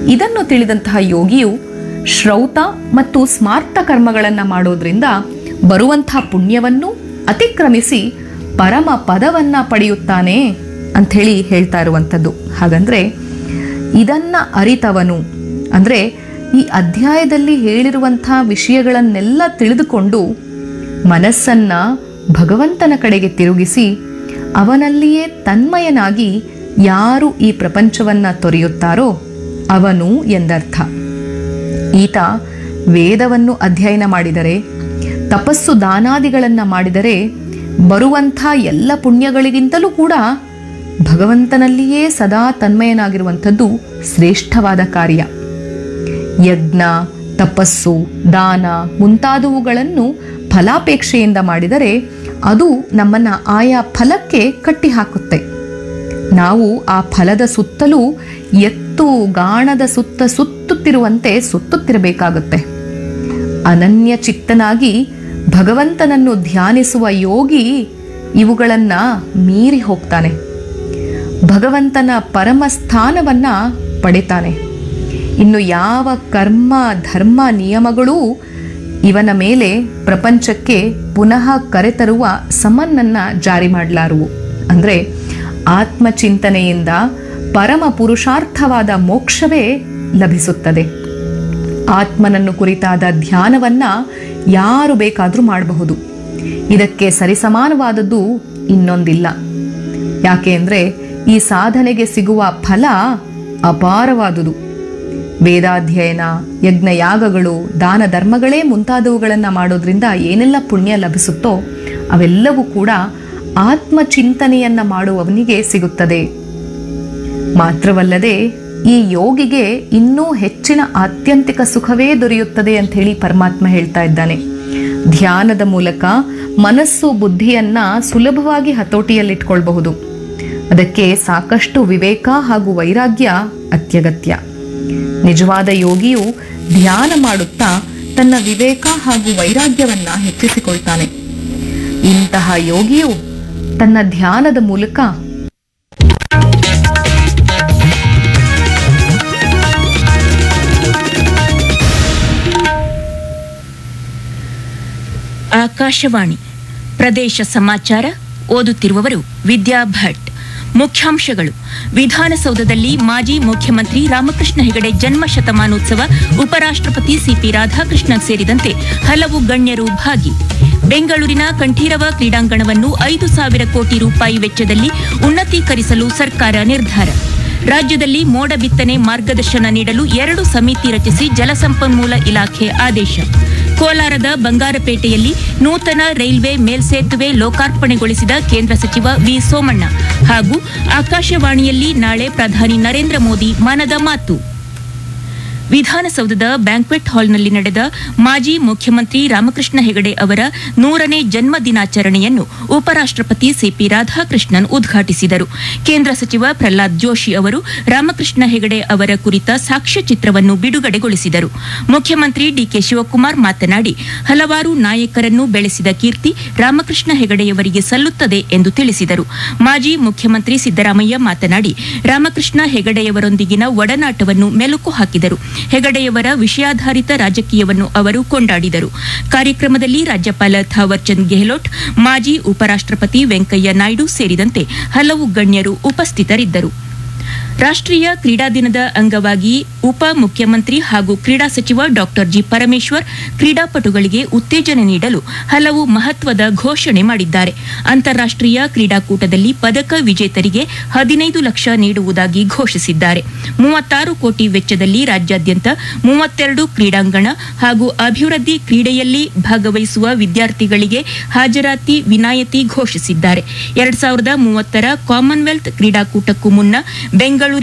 ಇದನ್ನು ತಿಳಿದಂತಹ ಯೋಗಿಯು ಶ್ರೌತ ಮತ್ತು ಸ್ಮಾರ್ತ ಕರ್ಮಗಳನ್ನು ಮಾಡೋದ್ರಿಂದ ಬರುವಂತಹ ಪುಣ್ಯವನ್ನು ಅತಿಕ್ರಮಿಸಿ ಪರಮ ಪದವನ್ನ ಪಡೆಯುತ್ತಾನೆ ಅಂಥೇಳಿ ಹೇಳ್ತಾ ಇರುವಂಥದ್ದು ಹಾಗಂದ್ರೆ ಇದನ್ನ ಅರಿತವನು ಅಂದರೆ ಈ ಅಧ್ಯಾಯದಲ್ಲಿ ಹೇಳಿರುವಂಥ ವಿಷಯಗಳನ್ನೆಲ್ಲ ತಿಳಿದುಕೊಂಡು ಮನಸ್ಸನ್ನ ಭಗವಂತನ ಕಡೆಗೆ ತಿರುಗಿಸಿ ಅವನಲ್ಲಿಯೇ ತನ್ಮಯನಾಗಿ ಯಾರು ಈ ಪ್ರಪಂಚವನ್ನ ತೊರೆಯುತ್ತಾರೋ ಅವನು ಎಂದರ್ಥ ಈತ ವೇದವನ್ನು ಅಧ್ಯಯನ ಮಾಡಿದರೆ ತಪಸ್ಸು ದಾನಾದಿಗಳನ್ನು ಮಾಡಿದರೆ ಬರುವಂಥ ಎಲ್ಲ ಪುಣ್ಯಗಳಿಗಿಂತಲೂ ಕೂಡ ಭಗವಂತನಲ್ಲಿಯೇ ಸದಾ ತನ್ಮಯನಾಗಿರುವಂಥದ್ದು ಶ್ರೇಷ್ಠವಾದ ಕಾರ್ಯ ಯಜ್ಞ ತಪಸ್ಸು ದಾನ ಮುಂತಾದವುಗಳನ್ನು ಫಲಾಪೇಕ್ಷೆಯಿಂದ ಮಾಡಿದರೆ ಅದು ನಮ್ಮನ್ನ ಆಯಾ ಫಲಕ್ಕೆ ಕಟ್ಟಿಹಾಕುತ್ತೆ ನಾವು ಆ ಫಲದ ಸುತ್ತಲೂ ಎತ್ತು ಗಾಣದ ಸುತ್ತ ಸುತ್ತುತ್ತಿರುವಂತೆ ಸುತ್ತುತ್ತಿರಬೇಕಾಗುತ್ತೆ ಅನನ್ಯ ಚಿತ್ತನಾಗಿ ಭಗವಂತನನ್ನು ಧ್ಯಾನಿಸುವ ಯೋಗಿ ಇವುಗಳನ್ನ ಮೀರಿ ಹೋಗ್ತಾನೆ ಭಗವಂತನ ಪರಮ ಸ್ಥಾನವನ್ನ ಪಡಿತಾನೆ ಇನ್ನು ಯಾವ ಕರ್ಮ ಧರ್ಮ ನಿಯಮಗಳೂ ಇವನ ಮೇಲೆ ಪ್ರಪಂಚಕ್ಕೆ ಪುನಃ ಕರೆತರುವ ಸಮನ್ನನ್ನ ಜಾರಿ ಮಾಡಲಾರುವು ಅಂದರೆ ಆತ್ಮಚಿಂತನೆಯಿಂದ ಪರಮ ಪುರುಷಾರ್ಥವಾದ ಮೋಕ್ಷವೇ ಲಭಿಸುತ್ತದೆ ಆತ್ಮನನ್ನು ಕುರಿತಾದ ಧ್ಯಾನವನ್ನ ಯಾರು ಬೇಕಾದರೂ ಮಾಡಬಹುದು ಇದಕ್ಕೆ ಸರಿಸಮಾನವಾದದ್ದು ಇನ್ನೊಂದಿಲ್ಲ ಯಾಕೆ ಅಂದರೆ ಈ ಸಾಧನೆಗೆ ಸಿಗುವ ಫಲ ಅಪಾರವಾದುದು ವೇದಾಧ್ಯಯನ ಯಜ್ಞಯಾಗಗಳು ದಾನ ಧರ್ಮಗಳೇ ಮುಂತಾದವುಗಳನ್ನು ಮಾಡೋದ್ರಿಂದ ಏನೆಲ್ಲ ಪುಣ್ಯ ಲಭಿಸುತ್ತೋ ಅವೆಲ್ಲವೂ ಕೂಡ ಆತ್ಮಚಿಂತನೆಯನ್ನ ಮಾಡುವವನಿಗೆ ಸಿಗುತ್ತದೆ ಮಾತ್ರವಲ್ಲದೆ ಈ ಯೋಗಿಗೆ ಇನ್ನೂ ಹೆಚ್ಚಿನ ಆತ್ಯಂತಿಕ ಸುಖವೇ ದೊರೆಯುತ್ತದೆ ಅಂತ ಹೇಳಿ ಪರಮಾತ್ಮ ಹೇಳ್ತಾ ಇದ್ದಾನೆ ಧ್ಯಾನದ ಮೂಲಕ ಮನಸ್ಸು ಬುದ್ಧಿಯನ್ನ ಸುಲಭವಾಗಿ ಹತೋಟಿಯಲ್ಲಿಟ್ಕೊಳ್ಬಹುದು ಅದಕ್ಕೆ ಸಾಕಷ್ಟು ವಿವೇಕ ಹಾಗೂ ವೈರಾಗ್ಯ ಅತ್ಯಗತ್ಯ ನಿಜವಾದ ಯೋಗಿಯು ಧ್ಯಾನ ಮಾಡುತ್ತಾ ತನ್ನ ವಿವೇಕ ಹಾಗೂ ವೈರಾಗ್ಯವನ್ನ ಹೆಚ್ಚಿಸಿಕೊಳ್ತಾನೆ ಇಂತಹ ಯೋಗಿಯು ತನ್ನ ಧ್ಯಾನದ ಮೂಲಕ ಆಕಾಶವಾಣಿ ಪ್ರದೇಶ ಸಮಾಚಾರ ಓದುತ್ತಿರುವವರು ವಿದ್ಯಾ ಭಟ್ ಮುಖ್ಯಾಂಶಗಳು ವಿಧಾನಸೌಧದಲ್ಲಿ ಮಾಜಿ ಮುಖ್ಯಮಂತ್ರಿ ರಾಮಕೃಷ್ಣ ಹೆಗಡೆ ಜನ್ಮ ಶತಮಾನೋತ್ಸವ ಉಪರಾಷ್ಟ್ರಪತಿ ಸಿಪಿ ರಾಧಾಕೃಷ್ಣನ್ ಸೇರಿದಂತೆ ಹಲವು ಗಣ್ಯರು ಭಾಗಿ ಬೆಂಗಳೂರಿನ ಕಂಠೀರವ ಕ್ರೀಡಾಂಗಣವನ್ನು ಐದು ಸಾವಿರ ಕೋಟಿ ರೂಪಾಯಿ ವೆಚ್ಚದಲ್ಲಿ ಉನ್ನತೀಕರಿಸಲು ಸರ್ಕಾರ ನಿರ್ಧಾರ ರಾಜ್ಯದಲ್ಲಿ ಮೋಡ ಬಿತ್ತನೆ ಮಾರ್ಗದರ್ಶನ ನೀಡಲು ಎರಡು ಸಮಿತಿ ರಚಿಸಿ ಜಲಸಂಪನ್ಮೂಲ ಇಲಾಖೆ ಆದೇಶ ಕೋಲಾರದ ಬಂಗಾರಪೇಟೆಯಲ್ಲಿ ನೂತನ ರೈಲ್ವೆ ಮೇಲ್ಸೇತುವೆ ಲೋಕಾರ್ಪಣೆಗೊಳಿಸಿದ ಕೇಂದ್ರ ಸಚಿವ ವಿ ಸೋಮಣ್ಣ ಹಾಗೂ ಆಕಾಶವಾಣಿಯಲ್ಲಿ ನಾಳೆ ಪ್ರಧಾನಿ ನರೇಂದ್ರ ಮೋದಿ ಮನದ ಮಾತು ವಿಧಾನಸೌಧದ ಬ್ಯಾಂಕ್ವೆಟ್ ಹಾಲ್ನಲ್ಲಿ ನಡೆದ ಮಾಜಿ ಮುಖ್ಯಮಂತ್ರಿ ರಾಮಕೃಷ್ಣ ಹೆಗಡೆ ಅವರ ನೂರನೇ ಜನ್ಮ ದಿನಾಚರಣೆಯನ್ನು ಉಪರಾಷ್ಟ್ರಪತಿ ಸಿಪಿ ರಾಧಾಕೃಷ್ಣನ್ ಉದ್ಘಾಟಿಸಿದರು ಕೇಂದ್ರ ಸಚಿವ ಪ್ರಹ್ಲಾದ್ ಜೋಶಿ ಅವರು ರಾಮಕೃಷ್ಣ ಹೆಗಡೆ ಅವರ ಕುರಿತ ಸಾಕ್ಷ್ಯಚಿತ್ರವನ್ನು ಬಿಡುಗಡೆಗೊಳಿಸಿದರು ಮುಖ್ಯಮಂತ್ರಿ ಡಿಕೆ ಶಿವಕುಮಾರ್ ಮಾತನಾಡಿ ಹಲವಾರು ನಾಯಕರನ್ನು ಬೆಳೆಸಿದ ಕೀರ್ತಿ ರಾಮಕೃಷ್ಣ ಹೆಗಡೆಯವರಿಗೆ ಸಲ್ಲುತ್ತದೆ ಎಂದು ತಿಳಿಸಿದರು ಮಾಜಿ ಮುಖ್ಯಮಂತ್ರಿ ಸಿದ್ದರಾಮಯ್ಯ ಮಾತನಾಡಿ ರಾಮಕೃಷ್ಣ ಹೆಗಡೆಯವರೊಂದಿಗಿನ ಒಡನಾಟವನ್ನು ಮೆಲುಕು ಹಾಕಿದರು ಹೆಗಡೆಯವರ ವಿಷಯಾಧಾರಿತ ರಾಜಕೀಯವನ್ನು ಅವರು ಕೊಂಡಾಡಿದರು ಕಾರ್ಯಕ್ರಮದಲ್ಲಿ ರಾಜ್ಯಪಾಲ ಥಾವರ್ಚಂದ್ ಗೆಹ್ಲೋಟ್ ಮಾಜಿ ಉಪರಾಷ್ಟ್ರಪತಿ ವೆಂಕಯ್ಯ ನಾಯ್ಡು ಸೇರಿದಂತೆ ಹಲವು ಗಣ್ಯರು ಉಪಸ್ಥಿತರಿದ್ದರು ರಾಷ್ಟ್ರೀಯ ಕ್ರೀಡಾ ದಿನದ ಅಂಗವಾಗಿ ಉಪ ಮುಖ್ಯಮಂತ್ರಿ ಹಾಗೂ ಕ್ರೀಡಾ ಸಚಿವ ಡಾಕ್ಟರ್ ಜಿ ಪರಮೇಶ್ವರ್ ಕ್ರೀಡಾಪಟುಗಳಿಗೆ ಉತ್ತೇಜನ ನೀಡಲು ಹಲವು ಮಹತ್ವದ ಘೋಷಣೆ ಮಾಡಿದ್ದಾರೆ ಅಂತಾರಾಷ್ಟ್ರೀಯ ಕ್ರೀಡಾಕೂಟದಲ್ಲಿ ಪದಕ ವಿಜೇತರಿಗೆ ಹದಿನೈದು ಲಕ್ಷ ನೀಡುವುದಾಗಿ ಘೋಷಿಸಿದ್ದಾರೆ ಮೂವತ್ತಾರು ಕೋಟಿ ವೆಚ್ಚದಲ್ಲಿ ರಾಜ್ಯಾದ್ಯಂತ ಮೂವತ್ತೆರಡು ಕ್ರೀಡಾಂಗಣ ಹಾಗೂ ಅಭಿವೃದ್ಧಿ ಕ್ರೀಡೆಯಲ್ಲಿ ಭಾಗವಹಿಸುವ ವಿದ್ಯಾರ್ಥಿಗಳಿಗೆ ಹಾಜರಾತಿ ವಿನಾಯಿತಿ ಘೋಷಿಸಿದ್ದಾರೆ ಎರಡ್ ಸಾವಿರದ ಮೂವತ್ತರ ಕಾಮನ್ವೆಲ್ತ್ ಕ್ರೀಡಾಕೂಟಕ್ಕೂ ಮುನ್ನ ಬೆಂಗಳೂರು